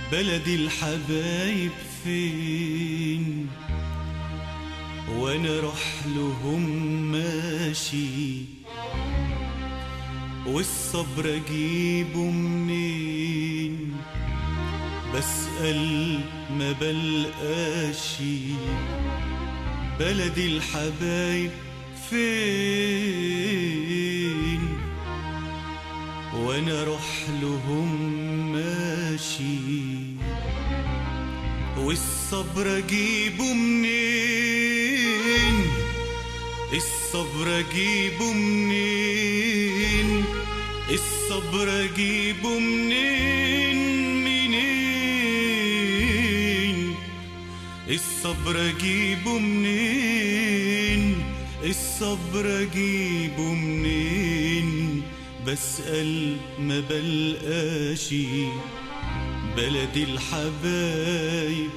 بلدي الحبايب فين وانا اروح لهم ماشي والصبر اجيبه منين بسأل ما بلقاشي بلدي الحبايب فين وانا اروح لهم ماشي والصبر اجيبه منين الصبر اجيبه منين الصبر اجيبه منين منين الصبر اجيبه منين الصبر اجيبه منين بسأل ما بلقاشي بلدي الحبايب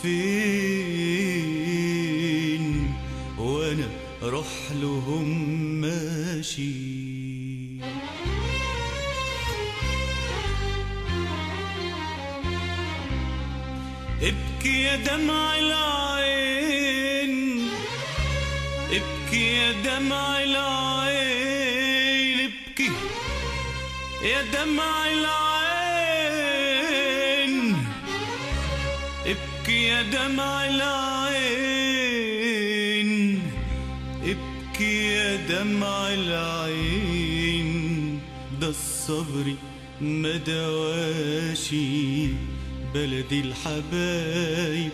فين وانا اروح لهم ماشي ابكي يا دمع العين ابكي يا دمع العين ابكي يا دمع العين ابكي يا دمع العين ابكي يا دمع العين ده الصبر ما دواشي بلدي الحبايب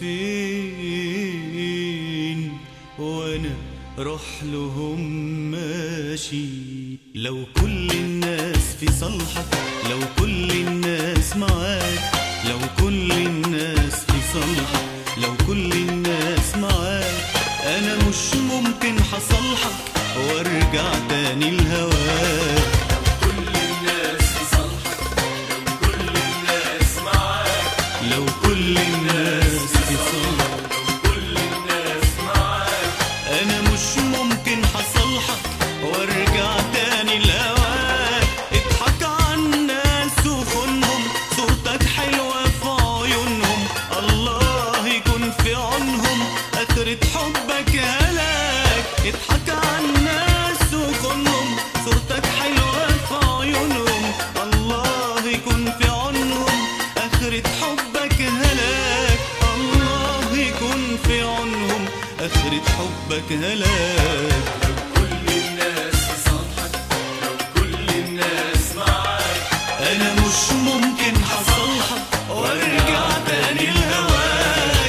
فين وانا روح لهم ماشي لو كل الناس في صالحك لو كل الناس معاك لو كل الناس في صالحك لو كل الناس معاك انا مش ممكن حصلحك وارجع تاني لهواك كل الناس في صالحك لو كل الناس معاك لو كل الناس في صالحك لو كل الناس معاك انا مش ممكن حصلحك وارجع تاني لهواك اضحك على الناس وخونهم صورتك حلوة في عيونهم الله يكون في عونهم اخرة حبك هلاك اضحك على الناس وخونهم صورتك حلوة في عيونهم الله يكون في عونهم اخرة حبك هلاك الله يكون في عونهم اخرة حبك هلاك كل الناس في صالحك لو كل الناس معاك انا مش ممكن حصلحك وارجع تاني لهواك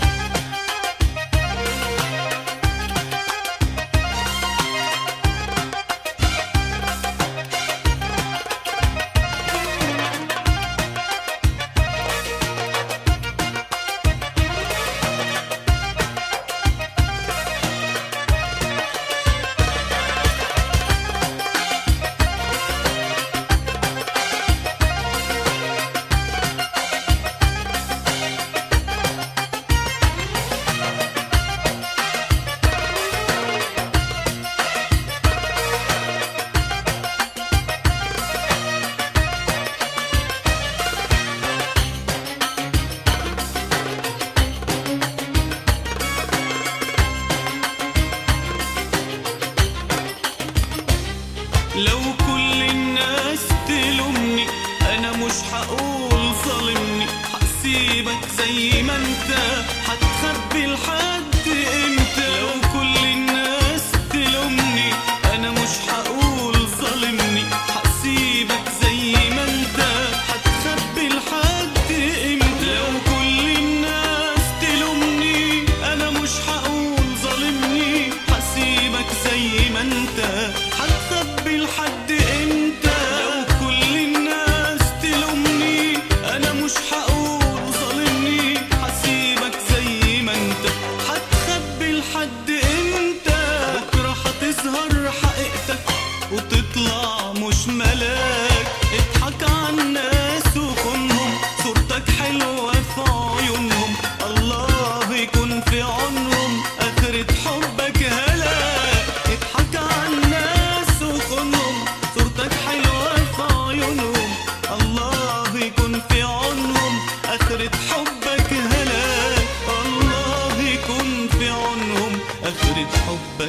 لو كل الناس تلومني انا مش هقول ظالمني هسيبك زي ما انت هتخبي لحد امتى لو كل الناس تلومني انا مش هقول ظالمني هسيبك زي ما انت هتخبي لحد امتى لو كل الناس تلومني انا مش هقول ظالمني هسيبك زي ما انت هتخبي لحد امتى لو كل الناس تلومني انا مش هقول ظالمني هسيبك زي ما انت هتخبي لحد امتى بكره هتظهر حقيقتك وتطلع مش ملاك اضحك على الناس وخونهم صورتك حلوة في عيونهم الله يكون في عونهم آخرة حبك هلاك اضحك على الناس وخونهم صورتك حلوة في عيونهم الله يكون في عونهم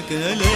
كلام